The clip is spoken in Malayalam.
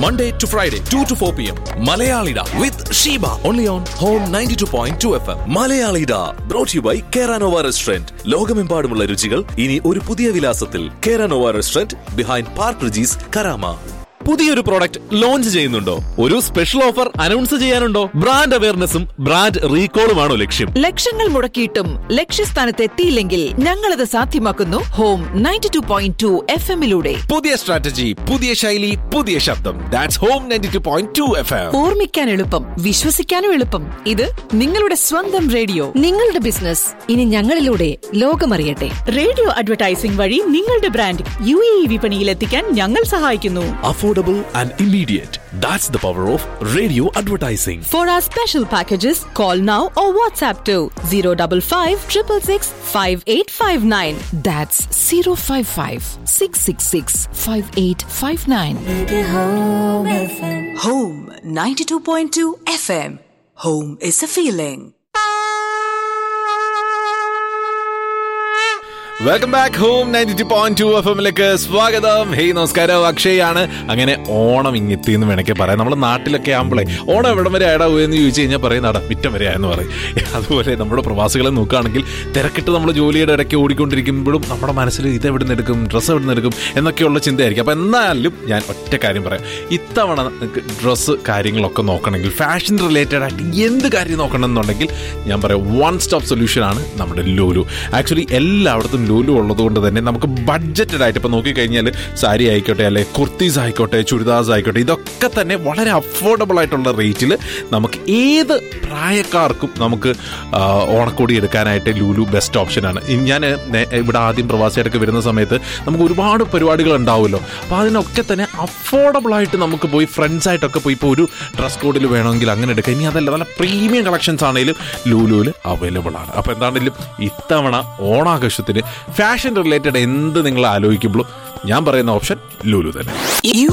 Monday to Friday, 2 to 4 p.m. Malayalida with Sheba. Only on Home 92.2 FM. Malayalida. Brought to you by Keranova Restaurant. ലോകമെമ്പാടുമുള്ള രുചികൾ ഇനി ഒരു പുതിയ വിലാസത്തിൽ കേരാനോവ restaurant behind Park Regis Karama പുതിയൊരു പ്രോഡക്റ്റ് ലോഞ്ച് ചെയ്യുന്നുണ്ടോ ഒരു സ്പെഷ്യൽ ഓഫർ അനൗൺസ് ചെയ്യാനുണ്ടോ ബ്രാൻഡ് അവയർനെസ്സും ബ്രാൻഡ് റീകോളുമാണോ ലക്ഷ്യം ലക്ഷങ്ങൾ മുടക്കിയിട്ടും ലക്ഷ്യസ്ഥാനത്ത് എത്തിയില്ലെങ്കിൽ ഞങ്ങളത് സാധ്യമാക്കുന്നു Home ninety two point two F എമ്മിലൂടെ പുതിയ സ്ട്രാറ്റജി പുതിയ ശൈലി പുതിയ ശബ്ദം that's Home ninety two point two F M ഓർമ്മിക്കാൻ എളുപ്പം വിശ്വസിക്കാനും എളുപ്പം ഇത് നിങ്ങളുടെ സ്വന്തം റേഡിയോ നിങ്ങളുടെ ബിസിനസ് ഇനി ഞങ്ങളിലൂടെ ലോകമറിയട്ടെ റേഡിയോ അഡ്വർടൈസിംഗ് വഴി നിങ്ങളുടെ ബ്രാൻഡ് യു എ ഇ വിപണിയിൽ എത്തിക്കാൻ ഞങ്ങൾ സഹായിക്കുന്നു affordable and immediate that's the power of radio advertising for our special packages call now or WhatsApp two zero double five triple six five eight five nine that's zero five five six six six five eight five nine Home 92.2 FM. Home is a feeling. Welcome back Home ninety two point two F എമ്മിലേക്ക് സ്വാഗതം ഹേയ് നമസ്കാരം അക്ഷയാണ് അങ്ങനെ ഓണം ഇങ്ങെത്തി എന്ന് വേണമെങ്കിൽ പറയാം നമ്മുടെ നാട്ടിലൊക്കെ ആകുമ്പോഴേ ഓണം എവിടം വരെ ആടാവൂ എന്ന് ചോദിച്ചു കഴിഞ്ഞാൽ പറയും നാടാ മിറ്റം വരെ ആയെന്ന് പറയും അതുപോലെ നമ്മുടെ പ്രവാസികളെ നോക്കുകയാണെങ്കിൽ തിരക്കിട്ട് നമ്മൾ ജോലിയുടെ ഇടയ്ക്ക് ഓടിക്കൊണ്ടിരിക്കുമ്പോഴും നമ്മുടെ മനസ്സിൽ ഇത് എവിടെ നിന്ന് എടുക്കും ഡ്രസ്സ് എവിടെ നിന്ന് എടുക്കും എന്നൊക്കെയുള്ള ചിന്തയായിരിക്കും അപ്പം എന്നാലും ഞാൻ ഒറ്റ കാര്യം പറയാം ഇത്തവണ ഡ്രസ്സ് കാര്യങ്ങളൊക്കെ നോക്കണമെങ്കിൽ ഫാഷൻ റിലേറ്റഡ് ആയിട്ട് എന്ത് കാര്യം നോക്കണം എന്നുണ്ടെങ്കിൽ ഞാൻ പറയാം വൺ സ്റ്റോപ്പ് സൊല്യൂഷൻ ആണ് നമ്മുടെ ലൂലു ആക്ച്വലി എല്ലായിടത്തും ലൂലു ഉള്ളതുകൊണ്ട് തന്നെ നമുക്ക് ബഡ്ജറ്റഡ് ആയിട്ട് ഇപ്പോൾ നോക്കിക്കഴിഞ്ഞാൽ സാരി ആയിക്കോട്ടെ അല്ലെ കുർത്തീസ് ആയിക്കോട്ടെ ചുരിദാർസ് ആയിക്കോട്ടെ ഇതൊക്കെ തന്നെ വളരെ അഫോർഡബിൾ ആയിട്ടുള്ള റേറ്റിൽ നമുക്ക് ഏത് പ്രായക്കാർക്കും നമുക്ക് ആ, ഓണക്കോടി എടുക്കാനായിട്ട് ലൂലു ബെസ്റ്റ് ഓപ്ഷനാണ് ഇനി ഞാൻ നേ- ഇവിടെ ആദ്യം പ്രവാസിയായിട്ടൊക്കെ വരുന്ന സമയത്ത് നമുക്ക് ഒരുപാട് പരിപാടികൾ ഉണ്ടാവുമല്ലോ അപ്പോൾ അതിനൊക്കെ തന്നെ അഫോർഡബിൾ ആയിട്ട് നമുക്ക് പോയി ഫ്രണ്ട്സ് ആയിട്ടൊക്കെ പോയി ഇപ്പോൾ ഒരു ഡ്രസ് കോഡിൽ വേണമെങ്കിൽ അങ്ങനെ എടുക്കാം ഇനി അതല്ല നല്ല പ്രീമിയം കളക്ഷൻസ് ആണെങ്കിലും ലൂലുവിൽ അവൈലബിൾ ആണ് അപ്പോൾ എന്താണെങ്കിലും ഇത്തവണ ഓണാഘോഷത്തിന് ഫാഷൻ റിലേറ്റഡ് എന്ത് നിങ്ങൾ ആലോചിക്കുമ്പോഴും ഞാൻ പറയുന്ന ഓപ്ഷൻ ലൂലു തന്നെ You